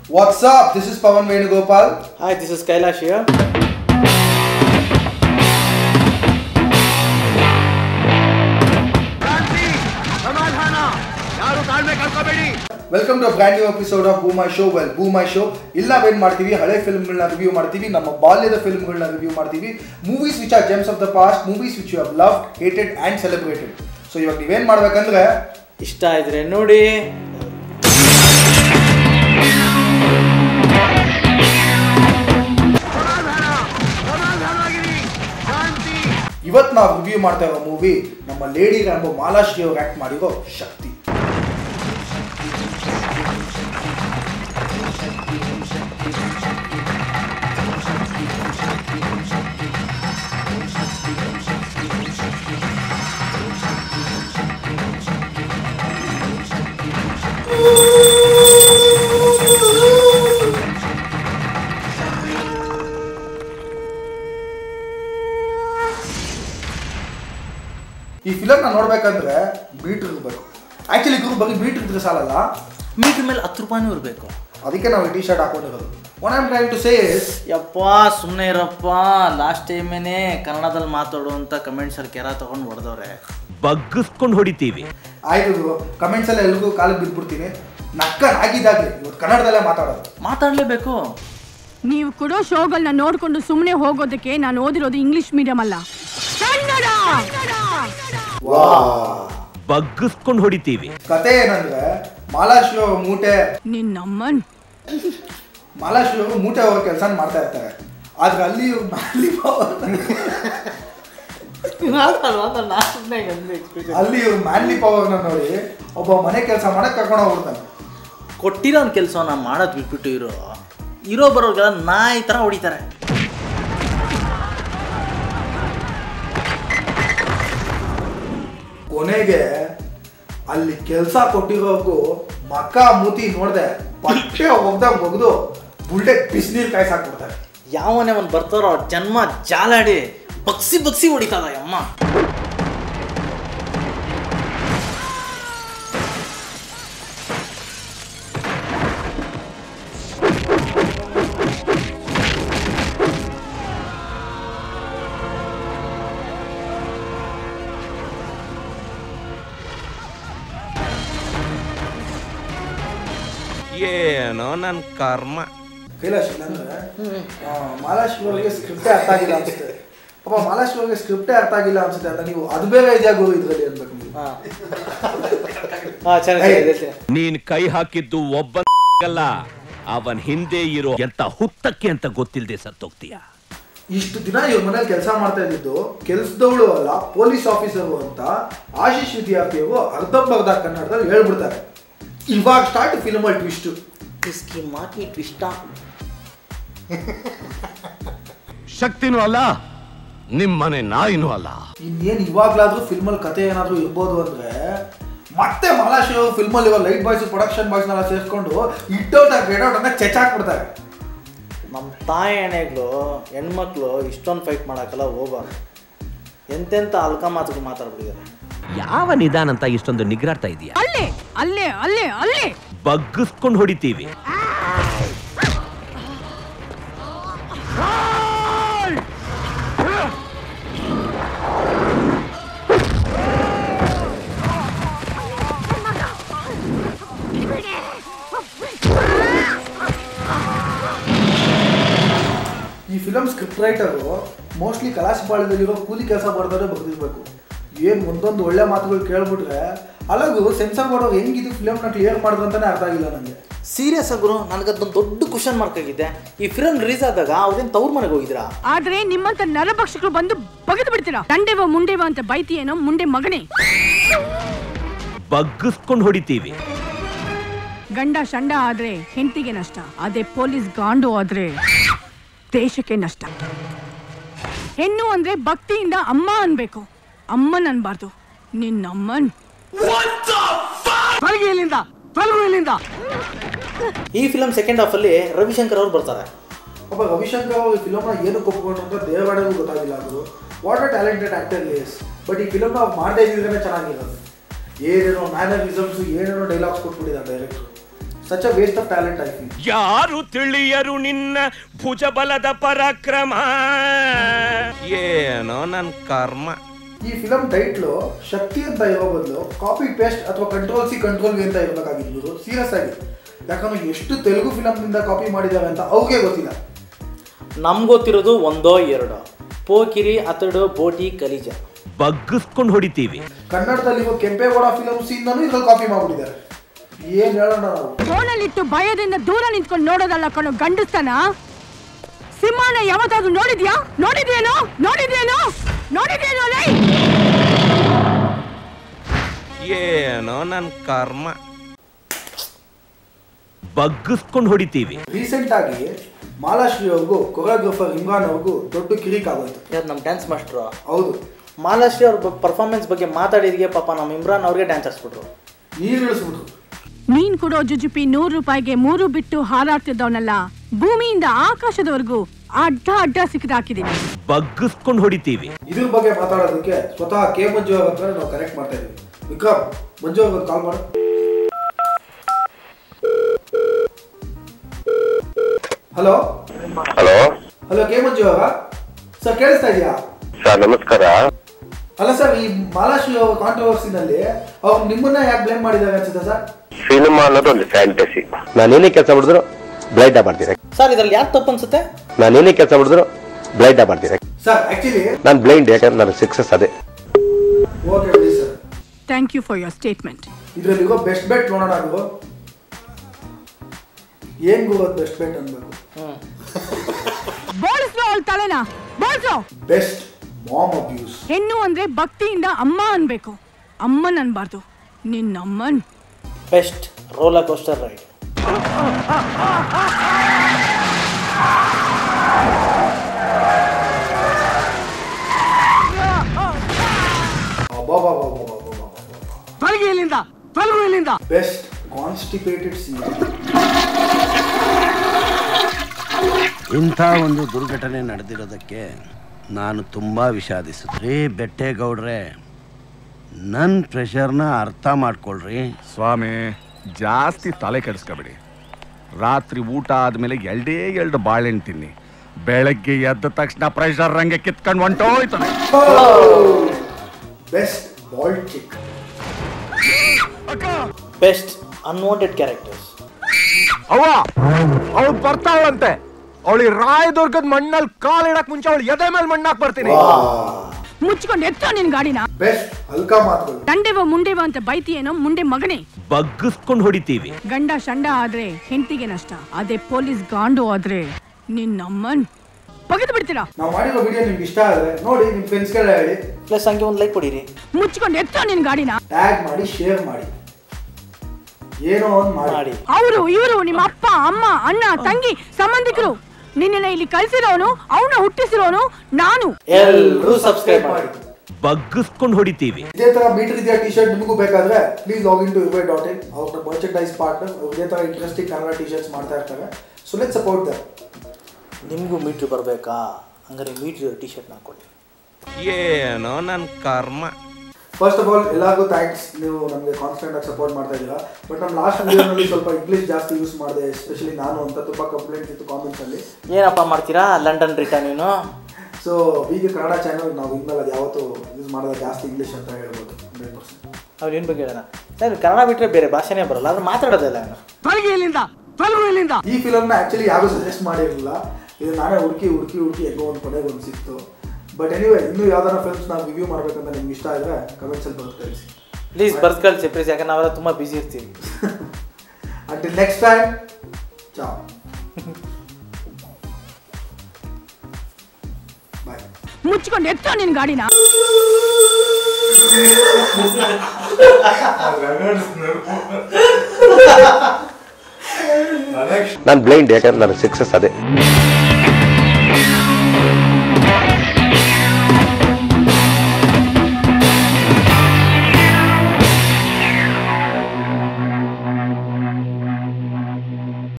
What's up? This is Pavan Venugopal. Hi, this is Kailash here. Welcome to brand new episode of boo my show well boo my show ಇಲ್ಲಿ ನಾವೇನು ಮಾಡ್ತೀವಿ ಹಳೆ ಫಿಲ್ಮ್ಗಳನ್ನ review ಮಾಡ್ತೀವಿ ನಮ್ಮ ಬಾಲ್ಯದ ಫಿಲ್ಮ್ಗಳನ್ನ ರಿವ್ಯೂ ಮಾಡ್ತೀವಿ movies which are gems of the past movies which you have loved hated and celebrated so ಇವಾಗ ನೀವೇನು ಮಾಡ್ಬೇಕಂದ್ರೆ ಇಷ್ಟ ಇದ್ರೆ ನೋಡಿ ಇವತ್ತು ನಾವು ರಿವ್ಯೂ ಮಾಡ್ತಾ ಇರೋ ಮೂವಿ ನಮ್ಮ ಲೇಡಿ ರ್ಯಾಂಬೋ ಮಾಲಾಶ್ರೀ ಅವ್ರು ಆ್ಯಕ್ಟ್ ಮಾಡಿರೋ ಶಕ್ತಿ ಈ ಫಿಲಮ್ನ ನೋಡ್ಬೇಕಂದ್ರೆ ಮೀಟ್ರ್ ಇರಬೇಕು ಆ್ಯಕ್ಚುಲಿ ಗುರು ಬರೀ ಮೀಟ್ರ್ ಇದ್ರೆ ಸಾಲಲ್ಲ ಮೀಟ್ರ್ ಮೇಲೆ ಹತ್ತು ರೂಪಾಯಿನೂ ಇರಬೇಕು ಅದಕ್ಕೆ ನಾವು ಟಿ ಶರ್ಟ್ ಹಾಕೊಂಡಿರೋದು one am trying to says ಯಪ್ಪ ಸುಮ್ಮನೆ ಇರಪ್ಪ ಲಾಸ್ಟ್ ಟೈಮೇನೆ ಕನ್ನಡದಲ್ಲಿ ಮಾತಾಡು ಅಂತ ಕಮೆಂಟ್ಸಲ್ಲಿ ಕೆರ ತೊಗೊಂಡು ಹೊಡೆದವ್ರೆ ಬಗ್ಗಿಸ್ಕೊಂಡು ಹೊಡಿತೀವಿ ಆಯ್ತು ಕಮೆಂಟ್ಸ್ ಎಲ್ಲ ಎಲ್ರಿಗೂ ಕಾಲಿಗೆ ಬಿದ್ಬಿಡ್ತೀನಿ ನಕ್ಕ ಆಗಿದ್ದಾಗಲಿ ಇವತ್ತು ಕನ್ನಡದಲ್ಲೇ ಮಾತಾಡೋದು ಮಾತಾಡಲೇಬೇಕು ನೀವು ಕೊಡೋ ಶೋಗಳನ್ನ ನೋಡ್ಕೊಂಡು ಸುಮ್ಮನೆ ಹೋಗೋದಕ್ಕೆ ನಾನು ಓದಿರೋದು ಇಂಗ್ಲಿಷ್ ಮೀಡಿಯಂ ಅಲ್ಲ ಕನ್ನಡ ವಾ ಬಗ್ಗಿಸ್ಕೊಂಡು ಹೊಡಿತೀವಿ ಕತೆ ಏನಂದ್ರೆ ಮಾಲಾಶ್ರೀ ಅವ್ರ ಮೂಟೆ ನಿನ್ನಮ್ಮನ್ ಮಾಲಾಶ್ರೀ ಅವರು ಮೂಟೆ ಅವ್ರ ಕೆಲಸ ಮಾಡ್ತಾ ಇರ್ತಾರೆ ಆದ್ರೆ ಅಲ್ಲಿ ಇವ್ರು ಮ್ಯಾನ್ಲಿ ಪವರ್ ಅಲ್ಲಿ ಇವ್ರು ಮ್ಯಾನ್ಲಿ ಪವರ್ನ ನೋಡಿ ಒಬ್ಬ ಮನೆ ಕೆಲಸ ಮಾಡಕ್ ಕರ್ಕೊಂಡು ಹೋಗ್ಬಿಡ್ತಾನೆ ಕೊಟ್ಟಿರೋ ಒಂದು ಕೆಲಸವನ್ನ ಮಾಡೋದು ಬಿಟ್ಬಿಟ್ಟು ಇರೋ ಇರೋ ಬರೋರ್ಗೆಲ್ಲ ನಾಯಿ ಥರ ಹೊಡಿತಾರೆ ಕೊನೆಗೆ ಅಲ್ಲಿ ಕೆಲಸ ಕೊಟ್ಟಿರೋರ್ಗು ಮಕ್ಕ ಮೂತಿ ನೋಡ್ದೆ ಪಟ್ಟೆ ಒಗ್ದಾಗ ಒಗ್ದು ಬುಲ್ಡೆಟ್ ಬಿಸಿನೀರು ಕಾಯ್ಸಾಕ್ಬಿಡ್ತಾರೆ ಯಾವನೇ ಒಂದು ಬರ್ತಾರೋ ಜನ್ಮ ಜಾಲಾಡಿ ಬಗ್ಸಿ ಬಗ್ಸಿ ಹೊಡಿತದ ಅಮ್ಮ ಏನೋ ನನ್ನ ಕರ್ಮ ಕೈಲಾಶ್ ಅಂದ್ರೆ ಮಾಲಾಶ್ರೀ ಅವರಿಗೆ ಸ್ಕ್ರಿಪ್ಟೇ ಅರ್ಥ ಆಗಿಲ್ಲ ಅನ್ಸುತ್ತೆ ಪಾಪ ಮಾಲಾಶ್ರೀ ಅವರಿಗೆ ಸ್ಕ್ರಿಪ್ಟೇ ಅರ್ಥ ಆಗಿಲ್ಲ ಅನ್ಸುತ್ತೆ ಅಂತ ನೀವು ಅದು ಬೇರೆ ಇದಾಗೋ ಇದ್ರಲ್ಲಿ ಅನ್ಬೇಕು ನೀವು ಹಾಂ ಹಾಂ ಚೆನ್ನಾಗಿ ನೀನ್ ಕೈ ಹಾಕಿದ್ದು ಒಬ್ಬ ಅಲ್ಲ ಅವನ್ ಹಿಂದೆ ಇರೋ ಎಂತ ಹುತ್ತಕ್ಕೆ ಅಂತ ಗೊತ್ತಿಲ್ಲದೆ ಸತ್ತೋಗ್ತೀಯ ಇಷ್ಟು ದಿನ ಇವ್ರ ಮನೇಲಿ ಕೆಲಸ ಮಾಡ್ತಾ ಇದ್ದಿದ್ದು ಕೆಲ್ಸದವಳು ಅಲ್ಲ ಪೊಲೀಸ್ ಆಫೀಸರು ಅಂತ ಆಶೀಶ್ ವಿದ್ಯಾರ್ಥಿಯವರು ಅರ್ಧಂಬರ್ಧ ಕನ್ನಡದಲ್ಲಿ ಹೇಳ್ಬಿಡ್ತಾರೆ ಇವಾಗ ಸ್ಟಾರ್ಟ್ ಫಿಲ್ಮಲ್ಲಿ ಟ್ವಿಸ್ಟು ಇಸ್ಕಿ ಮಾತಿ ಟ್ವಿಷ್ಟ ಶಕ್ತಿನೂ ಅಲ್ಲ ನಿಮ್ಮನೆ ನಾಯಿನೂ ಅಲ್ಲ ಇನ್ನೇನು ಇವಾಗ್ಲಾದ್ರೂ ಫಿಲ್ಮಲ್ಲಿ ಕತೆ ಏನಾದರೂ ಇರ್ಬೋದು ಅಂದ್ರೆ ಮತ್ತೆ ಮಾಲಾಶ್ರೀ ಅವರು ಫಿಲ್ಮಲ್ಲಿ ಇವಾಗ ಲೈಟ್ ಬಾಯ್ಸ್ ಪ್ರೊಡಕ್ಷನ್ ಬಾಯ್ಸ್ನೆಲ್ಲ ಸೇರಿಸ್ಕೊಂಡು ಇಟ್ಟೌಟ್ ಗೆಟೌಟ್ ಅಂತ ಚೆಚಾಕ್ಬಿಡ್ತಾರೆ ನಮ್ಮ ತಾಯಿ ಎಣೆಗಳು ಹೆಣ್ಮಕ್ಳು ಇಷ್ಟೊಂದು ಫೈಟ್ ಮಾಡೋಕ್ಕಲ್ಲ ಹೋಗಬಾರ್ದು ಎಂತೆಂಥ ಅಲ್ಕ ಮಾತುಗಳು ಮಾತಾಡ್ಬಿಟ್ಟಿದ್ದಾರೆ ಯಾವ ನಿಧಾನ ಅಂತ ಇಷ್ಟೊಂದು ನಿಗ್ರಾಡ್ತಾ ಇದೀಯ ಅಲ್ಲೇ ಅಲ್ಲೇ ಅಲ್ಲೇ ಅಲ್ಲೇ ಬಗ್ಗಿಸ್ಕೊಂಡು ಹೊಡಿತೀವಿ ಈ ಫಿಲಮ್ ಸ್ಕ್ರಿಪ್ಟ್ ರೈಟರು ಮೋಸ್ಟ್ಲಿ ಕಲಾಸಿಪಾಳ್ಯದಲ್ಲಿರೋ ಕೂಲಿ ಕೆಲಸ ಮಾಡಿದವರೇ ಬರೆದಿರ್ಬೇಕು ಏನು ಒಂದೊಂದು ಒಳ್ಳೆ ಮಾತುಗಳು ಕೇಳ್ಬಿಟ್ರೆ ಅಲ್ಲಗೂ ಸೆನ್ಸರ್ ಬೋರ್ಡ್ ಅವ್ರು ಹೆಂಗಿದು ಫಿಲಮ್ನ ಕ್ಲಿಯರ್ ಮಾಡಿದ್ರು ಅಂತಾನೆ ಅರ್ಥ ಆಗಿಲ್ಲ ನನಗೆ ಸೀರಿಯಸ್ ಆಗಿ ನನಗದೊಂದು ದೊಡ್ಡ ಕ್ವಶನ್ ಮಾಡ್ಕಾಗಿದ್ದೆ ಈ ಫಿಲಮ್ ರಿಲೀಸ್ ಆದಾಗ ಅವ್ರೇನು ತವ್ರ ಮನೆಗೆ ಹೋಗಿದ್ರಾ ಆದ್ರೆ ನಿಮ್ಮಂತ ನರಭಕ್ಷಕರು ಬಂದು ಬಗೆದು ಬಿಡ್ತೀರಾ ದಂಡೆವ ಮುಂಡೆವ ಅಂತ ಬೈತಿಯೇನೋ ಮುಂಡೆ ಮಗನೇ ಬಗ್ಗಿಸ್ಕೊಂಡು ಹೊಡಿತೀವಿ ಗಂಡ ಶಂಡ ಆದ್ರೆ ಹೆಂಡತಿಗೆ ನಷ್ಟ ಅದೇ ಪೊಲೀಸ್ ಗಾಂಡು ಆದ್ರೆ ದೇಶಕ್ಕೆ ನಷ್ಟ ಹೆಣ್ಣು ಅಂದ್ರೆ ಭಕ್ತಿಯಿಂದ ಅಮ್ಮ ಅನ್ಬೇಕು ಅಮ್ಮನ್ ಅನ್ಬಾರ್ದು ನಿನ್ನಮ್ಮನ್ ಈ ಫಿಲಮ್ ಸೆಕೆಂಡ್ ಹಾಫಲ್ಲಿ ರವಿಶಂಕರ್ ಅವ್ರು ಬರ್ತಾರೆ ಒಬ್ಬ ರವಿಶಂಕರ್ ಅವರು ಈ ಫಿಲಮ್ನ ಏನು ಒಪ್ಪಿಕೊಂಡ್ರು ಅಂತ ದೇವವಾಡಗೂ ಗೊತ್ತಾಗಿಲ್ಲ ಅದು what a talented actor is but ಈ ಫಿಲಮ್ನ ಅವ್ರು ಮಾಡದೇ ಇದ್ದಿದ್ರೆ ಚೆನ್ನಾಗಿರೋದು ಏನೇನೋ ಮ್ಯಾನರಿಸಮ್ಸು ಏನೇನೋ ಡೈಲಾಗ್ಸ್ ಕೊಟ್ಬಿಟ್ಟಿದ್ದಾರೆ director such a waste of talent I feel ಯಾರು ತಿಳಿಯರು ನಿನ್ನ ಭುಜಬಲದ ಪರಾಕ್ರಮ ಏನೋ ನನ್ ಕರ್ಮ ಈ ಫಿಲಮ್ ಟೈಟ್ಲು ಶಕ್ತಿ ಅಂತ ಇರೋ ಬದಲು ಕಾಪಿ ಪೇಸ್ಟ್ ಅಥವಾ ಕಂಟ್ರೋಲ್ ಸಿ ಕಂಟ್ರೋಲ್ ವಿ ಅಂತ ಇರಬೇಕಾಗಿದ್ದು ಸೀರಿಯಸ್ ಆಗಿ ಯಾಕಂದ್ರೆ ಎಷ್ಟು ತೆಲುಗು ಫಿಲಮ್ನಿಂದ ಕಾಪಿ ಮಾಡಿದ್ದಾರೆ ಅಂತ ಅವ್ರಿಗೆ ಗೊತ್ತಿಲ್ಲ ನಮ್ಗೆ ಗೊತ್ತಿರೋದು ಒಂದೋ ಎರಡೋ ಪೋಕಿರಿ ಅತಡು ಬೋಟಿ ಕಲಿಜ ಬಗ್ಗಿಸ್ಕೊಂಡು ಹೊಡಿತೀವಿ ಕನ್ನಡದಲ್ಲಿರೋ ಕೆಂಪೇಗೌಡ ಫಿಲಮ್ ಸೀನ್ನೂ ಇದ್ರಲ್ಲಿ ಕಾಪಿ ಮಾಡ್ಬಿಟ್ಟಿದ್ದಾರೆ ಏನ್ ಹೇಳೋಣ ನಾವು ಫೋನಲ್ಲಿಟ್ಟು ಭಯದಿಂದ ದೂರ ನಿಂತ್ಕೊಂಡು ನೋಡೋದಲ್ಲ ಕಣೋ ಗಂಡಸ್ತನ ಸಿಂಹನ ಯಾವತ್ತಾದ್ರೂ ನೋಡಿದ್ಯಾ ನೋಡಿದ್ಯೇನೋ ನೋಡಿದ್ಯೇನೋ ನೋಡಿದ್ಯೇನೋ ಲೈ ಏನೋ ನನ್ ಕರ್ಮ ಬಗ್ಗಿಸ್ಕೊಂಡು ಹೊಡಿತೀವಿ ರೀಸೆಂಟ್ ಆಗಿ ಮಾಲಾಶ್ರೀ ಅವ್ರಿಗೂ ಕೊರಿಯೋಗ್ರಫರ್ ಇಮ್ರಾನ್ ಅವ್ರಿಗೂ ದೊಡ್ಡ ಕಿರಿಕ್ ಆಗೋಯ್ತು ಯಾರು ನಮ್ಮ ಡ್ಯಾನ್ಸ್ ಮಾಸ್ಟ್ರು ಹೌದು ಮಾಲಾಶ್ರೀ ಅವ್ರ ಪರ್ಫಾರ್ಮೆನ್ಸ್ ಬಗ್ಗೆ ಮಾತಾಡಿದ್ಗೆ ಪಾಪ ನಮ್ಮ ಇಮ್ರಾನ್ ಅವ್ರಿಗೆ ಡ್ಯಾನ್ಸ್ ಹಾಕ್ಸ್ಬಿಟ್ರು ನೀರು ಇಳಿಸ್ಬಿಟ್ರು ನೀನ್ ಕೊಡೋ ಜುಜುಪಿ ನೂರು ರೂಪಾಯಿಗೆ ಮೂರು ಬಿಟ್ಟು ಹಾರಾಡ್ತಿದ್ದವನಲ್ಲ ಭೂಮಿಯಿಂದ ಆಕಾಶದವರೆಗೂ ಅಡ್ಡ ಅಡ್ಡ ಸಿಕ್ಕಿದಾಕಿದೀನಿ ಬಗ್ಗಿಸ್ಕೊಂಡು ಹೊಡಿತೀವಿ ಇದ್ರ ಬಗ್ಗೆ ಮಾತಾಡೋದಕ್ಕೆ ಸ್ವತಃ ಕೆ ಮಂಜು ಅವ್ರ ಹತ್ರ ನಾವು ಕನೆಕ್ಟ್ ಮಾಡ್ತಾ ಇದೀವಿ ವಿಕ್ರಮ್ ಮಂಜು ಅವ್ರಿಗೆ ಕಾಲ್ ಮಾಡು hello hello hello K Manju ಅವರ ಸರ್ ಕೇಳಿಸ್ತಾ ಇದೆಯಾ ಸರ್ ನಮಸ್ಕಾರ ಅಲ್ಲ ಸರ್ ಈ ಮಾಲಾಶ್ರೀ ಅವ್ರ ಕಾಂಟ್ರವರ್ಸಿನಲ್ಲಿ ಅವ್ರು ನಿಮ್ಮನ್ನ ಯಾಕೆ ಬ್ಲೇಮ್ ಮಾಡಿದ್ದಾರೆ ಅನ್ಸುತ್ತೆ ಸರ್ ಸಿನಿಮಾ ಅನ್ನೋದು ಒಂದು ಫ್ಯಾಂಟಸಿ ನಾನು ಏನೇ ಕೆಲಸ ಮಾಡಿದ್ರು ಬ್ಲೈಂಡ್ ಮಾಡ್ತೀನಿ ಸರ್ ಇದ್ರಲ್ಲಿ ಯಾರು ತಪ್ಪು ಅನ್ಸುತ್ತೆ ನಾನು ಏನೇ ಕೆಲಸ ಮಾಡಿದ್ರು ಬ್ಲೈಂಡ್ ಮಾಡ್ತೀನಿ ಸರ್ ಆಕ್ಚುಲಿ ನಾನು ಬ್ಲೈಂಡ್ ಯಾಕಂದ್ರೆ ನನಗೆ ಸಕ್ಸಸ್ ಅದೇ ಓಕೆ ಬಿಡಿ sir thank you for your statement ಇದ್ರಲ್ಲಿಗೋ ಬೆಸ್ಟ್ ಬೆಟ್ ನೋಡೋಣ ಗುರು ಏನ್ ಗುರು ಬೆಸ್ಟ್ ಬೆಟ್ ಅನ್ಬೇಕು ಬೋಳಿಸ್ರೋ ಅವಳ ತಲೆನ ಬೋಳ್ಸೋ ಬೆಸ್ಟ್ ಮಾಮ್ ಅಬ್ಯೂಸ್ ಹೆಣ್ಣು ಅಂದ್ರೆ ಭಕ್ತಿಯಿಂದ ಅಮ್ಮ ಅನ್ಬೇಕು ಅಮ್ಮನ್ ಅನ್ಬಾರ್ದು ನಿನ್ನಮ್ಮನ್ ಬೆಸ್ಟ್ ರೋಲರ್ ಕೋಸ್ಟರ್ ರೈಡ್ ತೊಲಗಿ ಇಲ್ಲಿಂದ ತೊಲಗು ಇಲ್ಲಿಂದ ಬೆಸ್ಟ್ ಕಾನ್ಸ್ಟಿಪೇಟೆಡ್ ಸೀನ್ ಇಂಥ ಒಂದು ದುರ್ಘಟನೆ ನಡೆದಿರೋದಕ್ಕೆ ನಾನು ತುಂಬ ವಿಷಾದಿಸುತ್ತೆ ಬೆಟ್ಟೇಗೌಡ್ರೆ ನನ್ನ ಪ್ರೆಷರ್ನ ಅರ್ಥ ಮಾಡ್ಕೊಳ್ರಿ ಸ್ವಾಮಿ ಜಾಸ್ತಿ ತಲೆ ಕೆಡಿಸ್ಕೋಬೇಡಿ ರಾತ್ರಿ ಊಟ ಆದ್ಮೇಲೆ ಎಲ್ಡೇ ಎರಡು ಬಾಳೆಹಣ್ಣು ತಿನ್ನಿ ಬೆಳಗ್ಗೆ ಎದ್ದ ತಕ್ಷಣ ಪ್ರೆಷರ್ ರಂಗೆ ಕಿತ್ಕೊಂಡು ಹೊಂಟೋಯ್ತಾನೆ best bald chick best unwanted characters ಅವ್ವ ಅವಳು ಬರ್ತಾವಳಂತೆ ಅವಳಿಗೆ ರಾಯದುರ್ಗದ ಮಣ್ಣಲ್ಲಿ ಕಾಲಿಡಕ್ ಮುಂಚೆ ಅವಳು ಎದೆ ಮೇಲೆ ಮಣ್ಣಾಕ್ ಬರ್ತೀನಿ ಮುಚ್ಕೊಂಡು ಎತ್ತೋ ನಿನ್ ಗಾಡಿನ ಬೆಸ್ಟ್ ಹಲ್ಕಾ ಮಾತುಗಳು ದಂಡೆವ ಮುಂಡೆವ ಅಂತ ಬೈತಿಯೇನೋ ಮುಂಡೆ ಮಗನೇ ಬಗ್ಗಿಸ್ಕೊಂಡು ಹೊಡಿತೀವಿ ಗಂಡ ಶಂಡ ಆದ್ರೆ ಹೆಂಡತಿಗೆ ನಷ್ಟ ಅದೇ ಪೊಲೀಸ್ ಗಾಂಡು ಆದ್ರೆ ನಿನ್ನಮ್ಮನ್ ಬಗೆದು ಬಿಡ್ತೀರಾ ನಾವು ಮಾಡಿರೋ ವಿಡಿಯೋ ನಿಮ್ಗೆ ಇಷ್ಟ ಆದರೆ ನೋಡಿ ನಿಮ್ಮ ಫ್ರೆಂಡ್ಸ್ಗೆಲ್ಲ ಹೇಳಿ ಪ್ಲಸ್ ಹಂಗೆ ಒಂದು ಲೈಕ್ ಕೊಡಿರಿ ಮುಚ್ಕೊಂಡು ಎತ್ತೋ ನಿನ್ ಗಾಡಿನ ಟ್ಯಾಗ್ ಮಾಡಿ ಶೇರ್ ಮಾಡಿ ಏನೋ ಒಂದು ಮಾಡಿ ಮಾಡಿ ಅವರು ಇವರು ನಿಮ್ಮ ಅಪ್ಪ ಅಮ್ಮ ಅಣ್ಣ ತಂಗಿ ಸಂಬಂಧಿಕರು ನಿನ್ನ ಇಲ್ಲಿ ಕಳ್ಸಿರೋನು ಅವನ ಹುಟ್ಟಿಸಿರೋನು ನಾನು ಎಲ್ಲರೂ ಸಬ್ಸ್ಕ್ರೈಬ್ ಮಾಡಿ ಬಗ್ಗಿಸ್ಕೊಂಡು ಹೊಡಿತೀವಿ ಇದೇ ತರ ಮೀಟರ್ ಇದೆಯಾ ಟಿ ಶರ್ಟ್ ನಿಮಗೂ ಬೇಕಾದ್ರೆ please log in to UY dot in ಅವ್ರ ಮರ್ಚೆಂಡೈಸ್ ಪಾರ್ಟ್ನರ್ ಇದೇ ತರ ಇಂಟ್ರೆಸ್ಟಿಂಗ್ ಕನ್ನಡ ಟಿ ಶರ್ಟ್ಸ್ ಮಾಡ್ತಾ ಇರ್ತಾರೆ ಸೊ ಲೆಟ್ ಸಪೋರ್ಟ್ ದರ್ ನಿಮಗೂ ಮೀಟ್ರ್ ಬರಬೇಕಾ ಹಂಗಾರೆ ಮೀಟ್ರ್ ಟಿ ಶರ್ಟ್ ಹಾಕೊಳ್ಳಿ ಏನೋ ನನ್ ಕರ್ಮ ಫಸ್ಟ್ ಆಫ್ ಆಲ್ ಎಲ್ಲರಿಗೂ ಥ್ಯಾಂಕ್ಸ್ ನೀವು ನಮಗೆ ಕಾನ್ಸ್ಟೆಂಟ್ ಆಗಿ ಸಪೋರ್ಟ್ ಮಾಡ್ತಾ ಇದ್ದೀರಾ ಬಟ್ ನಮ್ಮ ಲಾಸ್ಟ್ ವಿಡಿಯೋನಲ್ಲಿ ಸ್ವಲ್ಪ ಇಂಗ್ಲೀಷ್ ಜಾಸ್ತಿ ಯೂಸ್ ಮಾಡಿದೆ ಎಸ್ಪೆಷಲಿ ನಾನು ಅಂತ ತುಂಬ ಕಂಪ್ಲೇಂಟ್ಸ್ ಇತ್ತು ಕಾಮೆಂಟ್ಸ್ ಅಲ್ಲಿ ಏನಪ್ಪ ಮಾಡ್ತೀರಾ ಲಂಡನ್ ರಿಟರ್ನ್ ನೀನು ಸೊ ಈಗ ಕನ್ನಡ ಚಾನಲ್ ನಾವು ಇನ್ಮೇಲೆ ಅದು ಯಾವತ್ತೂ ಯೂಸ್ ಮಾಡೋದು ಜಾಸ್ತಿ ಇಂಗ್ಲೀಷ್ ಅಂತ ಹೇಳ್ಬೋದು ಹಂಡ್ರೆಡ್ ಪರ್ಸೆಂಟ್ ಅವ್ರು ಏನು ಬಗ್ಗೆ ಹೇಳೋಣ ಸರ್ ಕನ್ನಡ ಬಿಟ್ಟರೆ ಬೇರೆ ಭಾಷೆನೇ ಬರಲ್ಲ ಆದ್ರೆ ಮಾತಾಡೋದಿಲ್ಲ ನಾನು ತೊಲಗಿ ಇಲ್ಲಿಂದ ತೊಲಗು ಇಲ್ಲಿಂದ ಈ ಫಿಲಮ್ನ ಆ್ಯಕ್ಚುಲಿ ಯಾರು ಸಜೆಸ್ಟ್ ಮಾಡಿರಲಿಲ್ಲ ಇದು ನಾನೇ ಹುಡುಕಿ ಹುಡುಕಿ ಹುಡುಕಿ ಹೆಂಗೋ ಒಂದು ಕೊನೆಗೆ ಒಂದು ಸಿಕ್ತು ಬಟ್ ಎನಿವೆ ಇನ್ನೂ ಯಾವ್ದಾರ ಫಿಲ್ಮ್ಸ್ ನಾವು ರಿವ್ಯೂ ಮಾಡ್ಬೇಕಂತ ನಿಮ್ಗೆ ಇಷ್ಟ ಆದರೆ ಕಮೆಂಟ್ಸಲ್ಲಿ ಬರೆದು ಕಳಿಸಿ ಪ್ಲೀಸ್ ಬರ್ಸ್ ಕಳಿಸಿ ಪ್ಲೀಸ್ ಯಾಕಂದ್ರೆ ನಾವೆಲ್ಲ ತುಂಬ ಬ್ಯುಸಿ ಇರ್ತೀವಿ ಅಂಟಿಲ್ ನೆಕ್ಸ್ಟ್ ಟೈಮ್ ಚಾ ಬಾಯ್ ಮುಚ್ಕೊಂಡು ಎತ್ತೋ ನಿನ್ ಗಾಡಿನ ನಾನು ಬ್ಲೈಂಡ್ ಯಾಕಂದ್ರೆ ನನಗೆ ಸಕ್ಸಸ್ ಅದೇ